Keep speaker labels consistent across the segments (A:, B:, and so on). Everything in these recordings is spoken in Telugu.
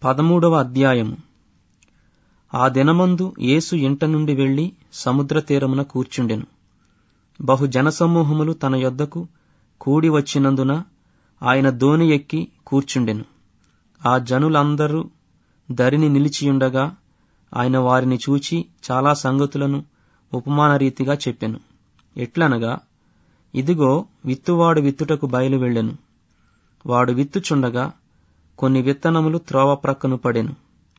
A: పదమూడవ అధ్యాయము ఆ దినమందు యేసు ఇంట నుండి వెళ్లి సముద్ర తీరమున కూర్చుండెను బహు జనసమూహములు తన యొద్దకు కూడి వచ్చినందున ఆయన దోణి ఎక్కి కూర్చుండెను ఆ జనులందరూ దరిని నిలిచియుండగా ఆయన వారిని చూచి చాలా సంగతులను ఉపమాన రీతిగా చెప్పెను ఎట్లనగా ఇదిగో విత్తువాడు విత్తుటకు బయలు వెళ్ళెను వాడు విత్తుచుండగా కొన్ని విత్తనములు త్రోవ ప్రక్కను పడెను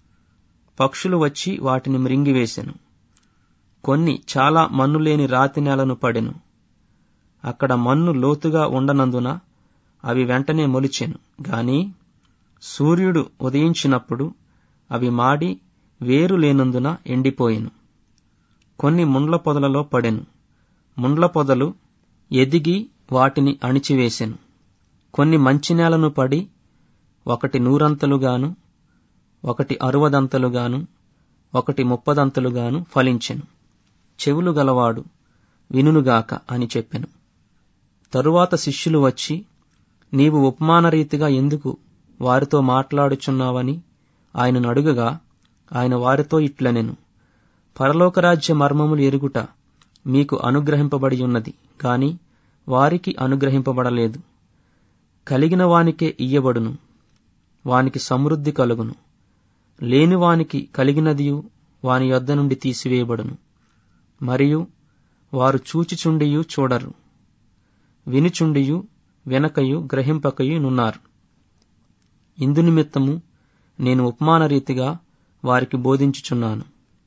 A: పక్షులు వచ్చి వాటిని మృంగివేశెను కొన్ని చాలా మన్ను లేని రాతి నేలను పడెను అక్కడ మన్ను లోతుగా ఉండనందున అవి వెంటనే మొలిచెను గాని సూర్యుడు ఉదయించినప్పుడు అవి మాడి వేరు లేనందున ఎండిపోయెను కొన్ని ముండ్ల పొదలలో పడెను ముండ్ల పొదలు ఎదిగి వాటిని అణిచివేశెను కొన్ని మంచి నేలను పడి ఒకటి నూరంతలుగాను ఒకటి అరువదంతలుగాను ఒకటి ముప్పదంతలుగాను ఫలించెను చెవులు గలవాడు వినుగాక అని చెప్పెను తరువాత శిష్యులు వచ్చి నీవు ఉపమాన రీతిగా ఎందుకు వారితో మాట్లాడుచున్నావని ఆయనను అడుగగా ఆయన వారితో ఇట్లనెను పరలోకరాజ్య మర్మములు ఎరుగుట మీకు అనుగ్రహింపబడి ఉన్నది కాని వారికి అనుగ్రహింపబడలేదు కలిగిన వానికే ఇయ్యబడును వానికి సమృద్ధి కలుగును లేని వానికి కలిగినదియు వాని యొద్ద నుండి తీసివేయబడును మరియు వారు చూచిచుండియు చూడరు వినుచుండియు వెనకయు గ్రహింపకయు నున్నారు ఇందునిమిత్తము నేను ఉపమాన రీతిగా వారికి బోధించుచున్నాను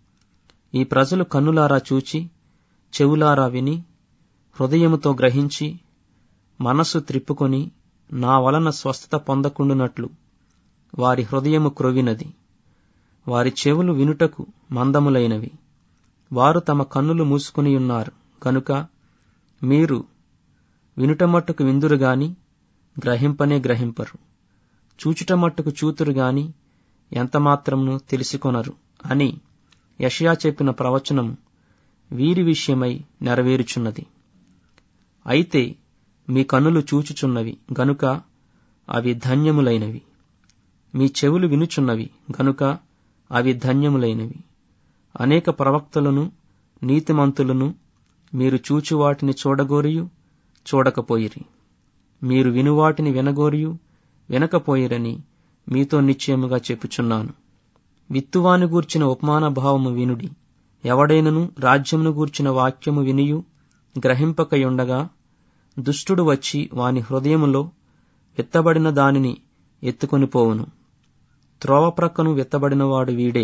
A: ఈ ప్రజలు కన్నులారా చూచి చెవులారా విని హృదయముతో గ్రహించి మనస్సు త్రిప్పుకొని నా వలన స్వస్థత పొందకుండునట్లు వారి హృదయము క్రొవినది వారి చెవులు వినుటకు మందములైనవి వారు తమ కన్నులు మూసుకుని ఉన్నారు కనుక మీరు వినుట మట్టుకు విందురు గాని గ్రహింపనే గ్రహింపరు చూచుట మట్టుకు చూతురు గాని ఎంతమాత్రమును తెలుసుకొనరు అని యషయా చెప్పిన ప్రవచనము వీరి విషయమై నెరవేరుచున్నది అయితే మీ కన్నులు చూచుచున్నవి గనుక అవి ధన్యములైనవి మీ చెవులు వినుచున్నవి గనుక అవి ధన్యములైనవి అనేక ప్రవక్తలను నీతిమంతులను మీరు చూచి వాటిని చూడగోరియు చూడకపోయిరి మీరు వినువాటిని వినగోరియు వినకపోయిరని మీతో నిశ్చయముగా చెప్పుచున్నాను విత్తువాని గూర్చిన ఉపమాన భావము వినుడి ఎవడైనను రాజ్యమును గూర్చిన వాక్యము వినియు గ్రహింపకయుండగా దుష్టుడు వచ్చి వాని హృదయములో విత్తబడిన దానిని ఎత్తుకొని పోవును త్రోవ ప్రక్కను విత్తబడినవాడు వీడే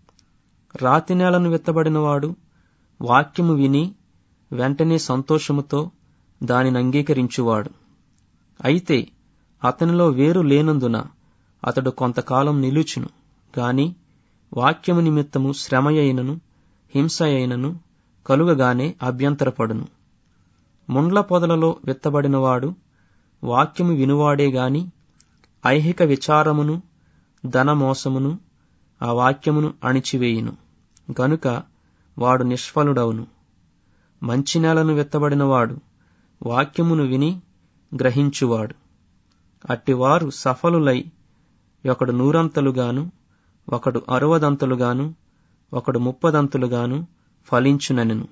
A: రాతి నేలను విత్తబడినవాడు వాక్యము విని వెంటనే సంతోషముతో దానిని అంగీకరించువాడు అయితే అతనిలో వేరు లేనందున అతడు కొంతకాలం నిలుచును గాని వాక్యము నిమిత్తము శ్రమయైనను హింస అయినను కలుగగానే అభ్యంతరపడును ముండ్ల పొదలలో విత్తబడినవాడు వాక్యము వినువాడే గాని ఐహిక విచారమును ధనమోసమును ఆ వాక్యమును అణిచివేయును గనుక వాడు నిష్ఫలుడవును మంచి నేలను విత్తబడినవాడు వాక్యమును విని గ్రహించువాడు అట్టివారు సఫలులై ఒకడు నూరంతలుగాను ఒకడు అరవదంతలుగాను ఒకడు ముప్పదంతులుగాను ఫలించునెను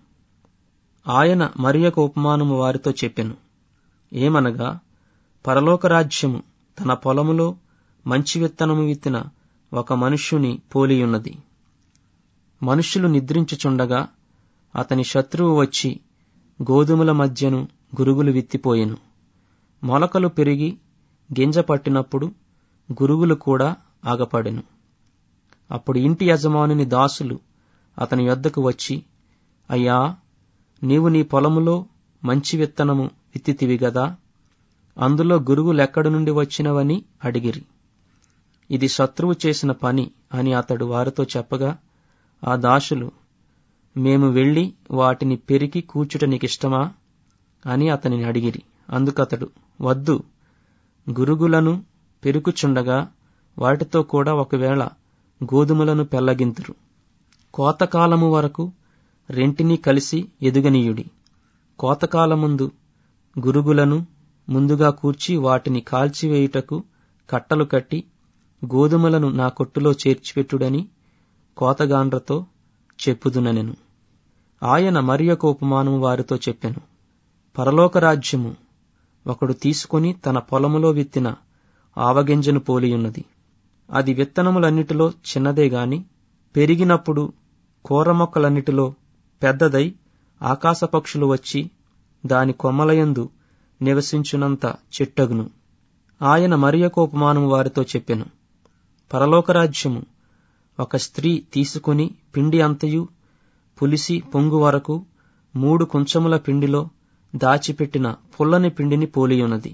A: ఆయన మరి ఒక ఉపమానము వారితో చెప్పెను ఏమనగా పరలోక రాజ్యము తన పొలములో మంచి విత్తనము విత్తిన ఒక మనుష్యుని పోలియున్నది మనుష్యులు నిద్రించుచుండగా అతని శత్రువు వచ్చి గోధుమల మధ్యను గురుగులు విత్తిపోయెను మొలకలు పెరిగి గింజ పట్టినప్పుడు గురుగులు కూడా ఆగపడెను అప్పుడు ఇంటి యజమానుని దాసులు అతని యొద్దకు వచ్చి అయ్యా నీవు నీ పొలములో మంచి విత్తనము విత్తితివి గదా అందులో గురుగులెక్కడి నుండి వచ్చినవని అడిగిరి ఇది శత్రువు చేసిన పని అని అతడు వారితో చెప్పగా ఆ దాసులు మేము వెళ్లి వాటిని పెరికి కూర్చుట నీకిష్టమా అని అతనిని అడిగిరి అందుకతడు వద్దు గురుగులను పెరుకుచుండగా వాటితో కూడా ఒకవేళ గోధుమలను పెళ్లగింతురు కోతకాలము వరకు రెంటినీ కలిసి ఎదుగనీయుడి కోతకాలముందు గురుగులను ముందుగా కూర్చి వాటిని కాల్చివేయుటకు కట్టలు కట్టి గోధుమలను నా కొట్టులో చేర్చిపెట్టుడని కోతగాండ్రతో చెప్పుదుననెను ఆయన మరి ఒక ఉపమానము వారితో చెప్పెను పరలోక రాజ్యము ఒకడు తీసుకొని తన పొలములో విత్తిన ఆవగింజను పోలియున్నది అది విత్తనములన్నిటిలో చిన్నదే గాని పెరిగినప్పుడు కూర మొక్కలన్నిటిలో పెద్దదై ఆకాశ పక్షులు వచ్చి దాని కొమ్మలయందు నివసించునంత చెట్టగును ఆయన మరి ఒక ఉపమానము వారితో చెప్పెను పరలోకరాజ్యము ఒక స్త్రీ తీసుకుని పిండి అంతయు పులిసి పొంగు వరకు మూడు కుంచముల పిండిలో దాచిపెట్టిన పుల్లని పిండిని పోలియున్నది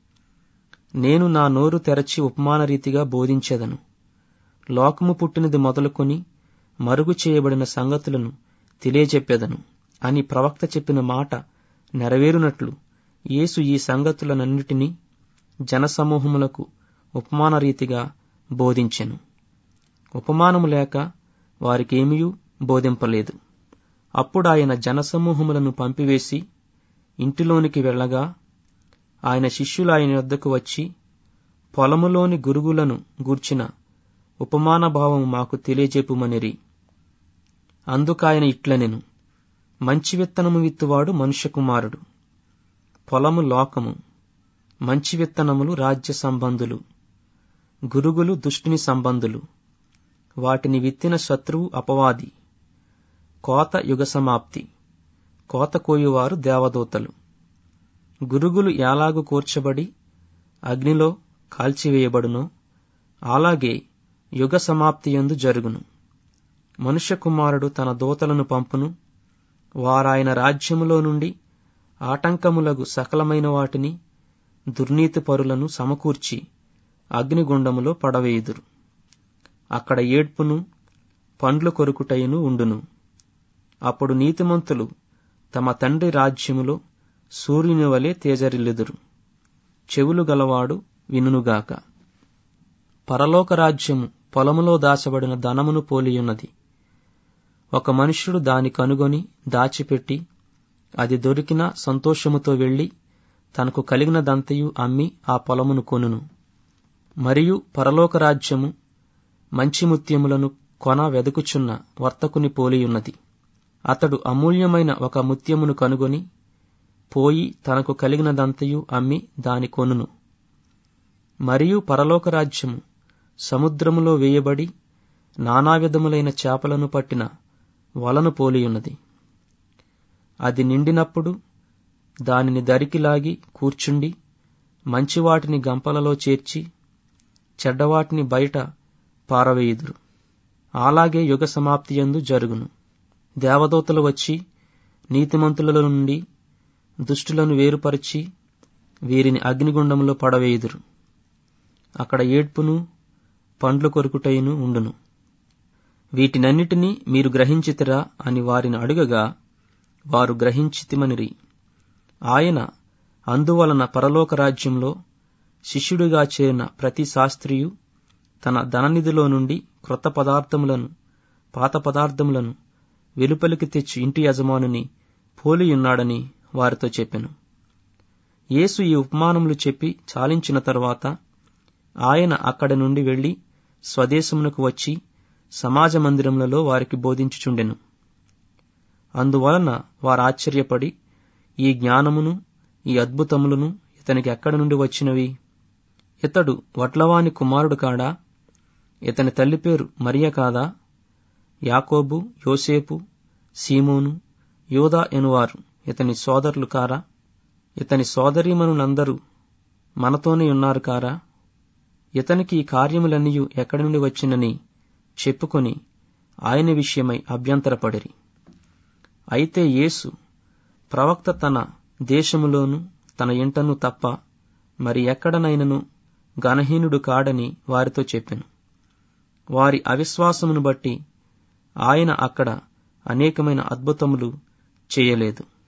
A: నేను నా నోరు తెరచి ఉపమాన రీతిగా బోధించెదను లోకము పుట్టినది మొదలుకొని మరుగు చేయబడిన సంగతులను తెలియజెప్పేదను అని ప్రవక్త చెప్పిన మాట నెరవేరునట్లు యేసు ఈ సంగతులనన్నిటినీ జనసమూహములకు ఉపమాన రీతిగా బోధించెను ఉపమానము లేక వారికేమీ బోధింపలేదు అప్పుడాయన జనసమూహములను పంపివేసి ఇంటిలోనికి వెళ్ళగా ఆయన శిష్యులు ఆయన వద్దకు వచ్చి పొలములోని గురుగులను గూర్చిన ఉపమాన భావము మాకు తెలియజెప్పుమనిరి అందుకాయన ఇట్లనెను మంచి విత్తనము విత్తువాడు మనుష్య కుమారుడు పొలము లోకము మంచి విత్తనములు రాజ్య సంబంధులు గురుగులు దుష్టుని సంబంధులు వాటిని విత్తిన శత్రువు అపవాది కోత యుగ సమాప్తి కోత కోయువారు దేవదూతలు గురుగులు ఎలాగు కూర్చబడి అగ్నిలో కాల్చివేయబడునో అలాగే యుగ సమాప్తియందు జరుగును మనుష్య కుమారుడు తన దూతలను పంపును వారాయన రాజ్యములో నుండి ఆటంకములగు సకలమైన వాటిని దుర్నీతి పరులను సమకూర్చి అగ్నిగుండములో పడవేయుదురు అక్కడ ఏడ్పును పండ్లు కొరుకుటయును ఉండును అప్పుడు నీతిమంతులు తమ తండ్రి రాజ్యములో సూర్యుని వలె తేజరిల్లుదురు చెవులు గలవాడు వినుగాక పరలోక రాజ్యము పొలములో దాచబడిన ధనమును పోలియున్నది ఒక మనుష్యుడు దాని కనుగొని దాచిపెట్టి అది దొరికిన సంతోషముతో వెళ్లి తనకు కలిగినదంతయు అమ్మి ఆ పొలమును కొనును మరియు పరలోక రాజ్యము మంచి ముత్యములను కొన వెదుకుచున్న వర్తకుని పోలియున్నది అతడు అమూల్యమైన ఒక ముత్యమును కనుగొని పోయి తనకు కలిగినదంతయు అమ్మి దాని కొనును మరియు పరలోక రాజ్యము సముద్రములో వేయబడి నానావిధములైన చేపలను పట్టిన వలను పోలియున్నది అది నిండినప్పుడు దానిని దరికిలాగి కూర్చుండి మంచివాటిని గంపలలో చేర్చి చెడ్డవాటిని బయట పారవేయుదురు అలాగే యుగ సమాప్తియందు జరుగును దేవదూతలు వచ్చి నీతిమంతులలో నుండి దుష్టులను వేరుపరిచి వీరిని అగ్నిగుండంలో పడవేయుదురు అక్కడ ఏడ్పును పండ్లు కొరుకుటయును ఉండును వీటినన్నిటినీ మీరు గ్రహించితిరా అని వారిని అడుగగా వారు గ్రహించితిమనిరి ఆయన అందువలన పరలోక రాజ్యంలో శిష్యుడిగా చేరిన ప్రతి శాస్త్రియు తన ధననిధిలో నుండి క్రొత్త పదార్థములను పాత పదార్థములను వెలుపలికి తెచ్చి ఇంటి యజమానుని పోలియున్నాడని వారితో చెప్పెను యేసు ఈ ఉపమానములు చెప్పి చాలించిన తరువాత ఆయన అక్కడి నుండి వెళ్లి స్వదేశమునకు వచ్చి సమాజ మందిరములలో వారికి బోధించుచుండెను అందువలన వారు ఆశ్చర్యపడి ఈ జ్ఞానమును ఈ అద్భుతములను ఇతనికి ఎక్కడి నుండి వచ్చినవి ఇతడు వడ్లవాని కుమారుడు కాడా ఇతని తల్లి పేరు మరియ కాదా యాకోబు యోసేపు సీమోను యోదా ఎనువారు ఇతని సోదరులు కారా ఇతని సోదరీమణులందరూ మనతోనే ఉన్నారు కారా ఇతనికి ఈ కార్యములన్నీ ఎక్కడి నుండి వచ్చినని చెప్పుకొని ఆయన విషయమై అభ్యంతరపడిరి అయితే యేసు ప్రవక్త తన దేశములోను తన ఇంటను తప్ప మరి ఎక్కడనైనను గణహీనుడు కాడని వారితో చెప్పెను వారి అవిశ్వాసమును బట్టి ఆయన అక్కడ అనేకమైన అద్భుతములు చేయలేదు